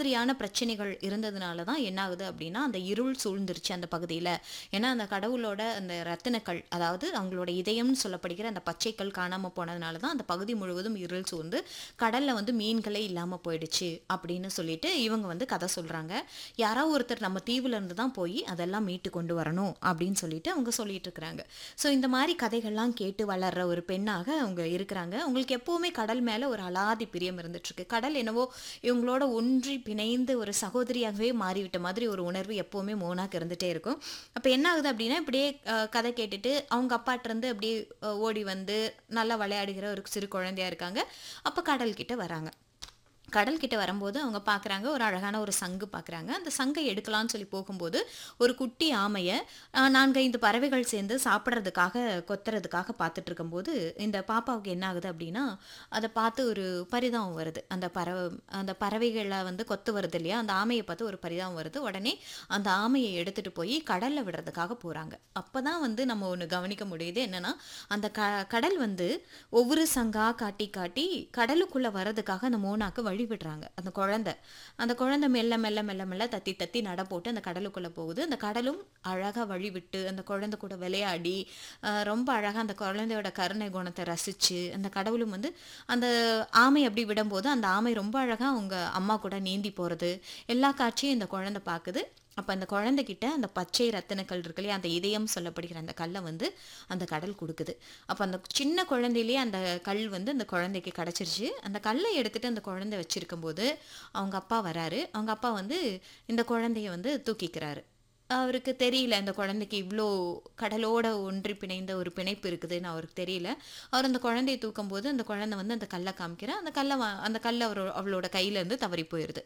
மாதிரியான பிரச்சனைகள் இருந்ததுனால தான் என்ன ஆகுது அப்படின்னா அந்த இருள் சூழ்ந்துருச்சு அந்த பகுதியில் ஏன்னா அந்த கடவுளோட அந்த ரத்தினக்கல் அதாவது அவங்களோட இதயம்னு சொல்லப்படுகிற அந்த பச்சைக்கல் காணாமல் போனதுனால தான் அந்த பகுதி முழுவதும் இருள் சூழ்ந்து கடலில் வந்து மீன்களே இல்லாமல் போயிடுச்சு அப்படின்னு சொல்லிட்டு இவங்க வந்து கதை சொல்கிறாங்க யாரோ ஒருத்தர் நம்ம தீவுல இருந்து தான் போய் அதெல்லாம் மீட்டு கொண்டு வரணும் அப்படின்னு சொல்லிட்டு அவங்க சொல்லிட்டு இருக்கிறாங்க ஸோ இந்த மாதிரி கதைகள்லாம் கேட்டு வளர்ற ஒரு பெண்ணாக அவங்க இருக்கிறாங்க உங்களுக்கு எப்போவுமே கடல் மேலே ஒரு அலாதி பிரியம் இருந்துட்டுருக்கு கடல் என்னவோ இவங்களோட ஒன்றி பிணைந்து ஒரு சகோதரியாகவே மாறிவிட்ட மாதிரி ஒரு உணர்வு எப்போவுமே மோனாக்கு இருந்துகிட்டே இருக்கும் அப்போ என்ன ஆகுது அப்படின்னா இப்படியே அஹ், கதை கேட்டுட்டு அவங்க அப்பாட்டிருந்து அப்படியே அஹ், ஓடி வந்து நல்லா விளையாடுகிற ஒரு சிறு குழந்தையா இருக்காங்க அப்போ கடல் கிட்ட வராங்க கடல் கிட்ட வரும்போது அவங்க பார்க்குறாங்க ஒரு அழகான ஒரு சங்கு பார்க்குறாங்க அந்த சங்கை எடுக்கலாம்னு சொல்லி போகும்போது ஒரு குட்டி ஆமையை ஆஹ், நான்கைந்து பறவைகள் சேர்ந்து சாப்பிட்றதுக்காக கொத்துறதுக்காக பார்த்துட்டு இருக்கும்போது இந்த பாப்பாவுக்கு என்ன ஆகுது அப்படின்னா அதை பார்த்து ஒரு பரிதாபம் வருது அந்த பறவை அந்த பறவைகளை வந்து கொத்து வருது இல்லையா அந்த ஆமையை பார்த்து ஒரு பரிதாபம் வருது உடனே அந்த ஆமையை எடுத்துட்டு போய் கடலில் விடுறதுக்காக போகிறாங்க அப்போ தான் வந்து நம்ம ஒன்று கவனிக்க முடியுது என்னன்னா அந்த க கடல் வந்து ஒவ்வொரு சங்கா காட்டி காட்டி கடலுக்குள்ளே வர்றதுக்காக அந்த மோனாக்கு வழி விடுறாங்க அந்த குழந்தை அந்த குழந்தை மெல்ல மெல்ல மெல்ல மெல்ல தத்தி தத்தி நட போட்டு அந்த கடலுக்குள்ளே போகுது அந்த கடலும் அழகாக வழி விட்டு அந்த குழந்தை கூட விளையாடி ஆஹ், ரொம்ப அழகாக அந்த குழந்தையோட கருணை குணத்தை ரசித்து அந்த கடவுளும் வந்து அந்த ஆமை அப்படி விடும்போது அந்த ஆமை ரொம்ப அழகாக அவங்க அம்மா கூட நீந்தி போகிறது எல்லா காட்சியும் இந்த குழந்தை பார்க்குது அப்போ அந்த குழந்தைகிட்ட அந்த பச்சை ரத்தினக்கல் இருக்கு இல்லையா அந்த இதயம் சொல்லப்படுகிற அந்த கல்லை வந்து அந்த கடல் கொடுக்குது அப்போ அந்த சின்ன குழந்தையிலேயே அந்த கல் வந்து அந்த குழந்தைக்கு கிடச்சிருச்சு அந்த கல்லை எடுத்துட்டு அந்த குழந்தை வச்சிருக்கும்போது அவங்க அப்பா வராரு அவங்க அப்பா வந்து இந்த குழந்தைய வந்து தூக்கிக்கிறாரு அவருக்கு தெரியல இந்த குழந்தைக்கு இவ்வளோ கடலோட ஒன்றி பிணைந்த ஒரு பிணைப்பு இருக்குதுன்னு அவருக்கு தெரியல அவர் அந்த குழந்தையை தூக்கும்போது அந்த குழந்தை வந்து அந்த கல்லை காமிக்கிற அந்த கல்லை வா- அந்த கல் அவரோ அவளோட கையிலேருந்து தவறி போயிடுது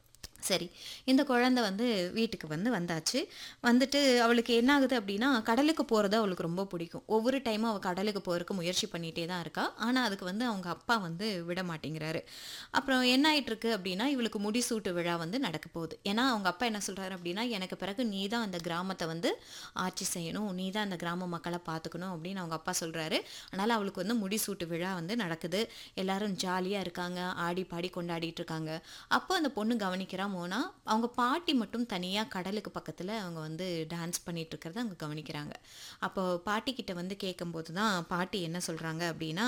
சரி இந்த குழந்தை வந்து வீட்டுக்கு வந்து வந்தாச்சு வந்துட்டு அவளுக்கு என்ன ஆகுது அப்படின்னா கடலுக்கு போகிறது அவளுக்கு ரொம்ப பிடிக்கும் ஒவ்வொரு டைமும் அவள் கடலுக்கு போகிறதுக்கு முயற்சி பண்ணிகிட்டே தான் இருக்கா ஆனால் அதுக்கு வந்து அவங்க அப்பா வந்து விட மாட்டேங்கிறாரு அப்புறம் என்ன ஆயிட்டு இருக்கு அப்படின்னா இவளுக்கு முடிசூட்டு விழா வந்து நடக்க போகுது ஏன்னா அவங்க அப்பா என்ன சொல்கிறாரு அப்படின்னா எனக்கு பிறகு நீ தான் அந்த கிராமத்தை வந்து ஆட்சி செய்யணும் நீ தான் அந்த கிராம மக்களை பார்த்துக்கணும் அப்படின்னு அவங்க அப்பா சொல்கிறாரு அதனால் அவளுக்கு வந்து முடிசூட்டு விழா வந்து நடக்குது எல்லாரும் ஜாலியாக இருக்காங்க ஆடி பாடி கொண்டாடிட்டு இருக்காங்க அப்போ அந்த பொண்ணு கவனிக்கிறா மோனா அவங்க பாட்டி மட்டும் தனியாக கடலுக்கு பக்கத்தில் அவங்க வந்து டான்ஸ் பண்ணிட்டு இருக்கிறத அவங்க கவனிக்கிறாங்க அப்போ பாட்டி கிட்ட வந்து கேட்கும்போது தான் பாட்டி என்ன சொல்கிறாங்க அப்படின்னா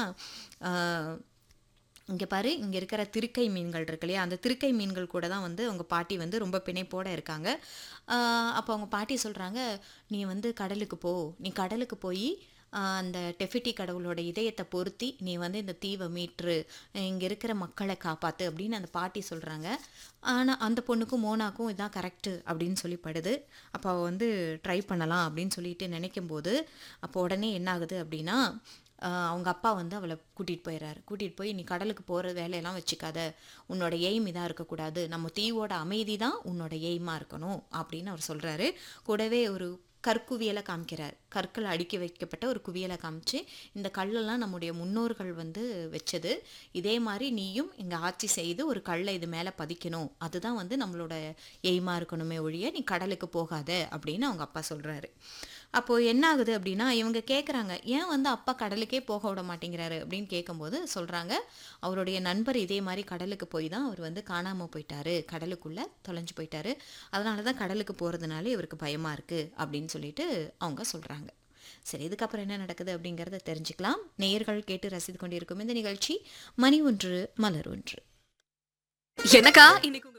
ஆஹ், இங்கே பாரு இங்கே இருக்கிற திருக்கை மீன்கள் இருக்கு இல்லையா அந்த திருக்கை மீன்கள் கூட தான் வந்து அவங்க பாட்டி வந்து ரொம்ப பிணைப்போட இருக்காங்க ஆஹ் அப்போ அவங்க பாட்டி சொல்கிறாங்க நீ வந்து கடலுக்கு போ நீ கடலுக்கு போய் அந்த டெஃபிட்டி கடவுளோட இதயத்தை பொருத்தி நீ வந்து இந்த தீவை மீட்ரு இங்கே இருக்கிற மக்களை காப்பாற்று அப்படின்னு அந்த பாட்டி சொல்கிறாங்க ஆனால் அந்த பொண்ணுக்கும் மோனாக்கும் இதான் கரெக்டு அப்படின்னு சொல்லி படுது அப்போ அவள் வந்து ட்ரை பண்ணலாம் அப்படின்னு சொல்லிட்டு நினைக்கும் போது அப்போ உடனே என்ன ஆகுது அப்படின்னா ஆஹ் அவங்க அப்பா வந்து அவளை கூட்டிகிட்டு போயிடுறாரு கூட்டிகிட்டு போய் நீ கடலுக்கு போகிற வேலையெல்லாம் வச்சுக்காத உன்னோட எய்ம் இதாக இருக்கக்கூடாது நம்ம தீவோட அமைதி தான் உன்னோட எய்மாக இருக்கணும் அப்படின்னு அவர் சொல்கிறாரு கூடவே ஒரு கற்குவியலை காமிக்கிறார் கற்கள் அடுக்கி வைக்கப்பட்ட ஒரு குவியலை காமிச்சு இந்த கல்லெல்லாம் நம்முடைய முன்னோர்கள் வந்து வச்சது இதே மாதிரி நீயும் இங்கே ஆட்சி செய்து ஒரு கல்லை இது மேலே பதிக்கணும் அதுதான் வந்து நம்மளோட எய்மாக இருக்கணுமே ஒழிய நீ கடலுக்கு போகாத அப்படின்னு அவங்க அப்பா சொல்கிறாரு அப்போது என்ன ஆகுது அப்படின்னா இவங்க கேட்குறாங்க ஏன் வந்து அப்பா கடலுக்கே போக விட மாட்டேங்கிறாரு அப்படின்னு கேட்கும்போது சொல்கிறாங்க அவருடைய நண்பர் இதே மாதிரி கடலுக்கு போய் தான் அவர் வந்து காணாமல் போயிட்டாரு கடலுக்குள்ளே தொலைஞ்சு போயிட்டாரு அதனால தான் கடலுக்கு போகிறதுனால இவருக்கு பயமாக இருக்குது அப்படின்னு சொல்லிட்டு அவங்க சொல்கிறாங்க சரி இதுக்கப்புறம் என்ன நடக்குது அப்படிங்கிறத தெரிஞ்சுக்கலாம் நேயர்கள் கேட்டு ரசித்து கொண்டிருக்கும் இந்த நிகழ்ச்சி மணி ஒன்று மலர் ஒன்று எனக்கா இன்னைக்கு உங்க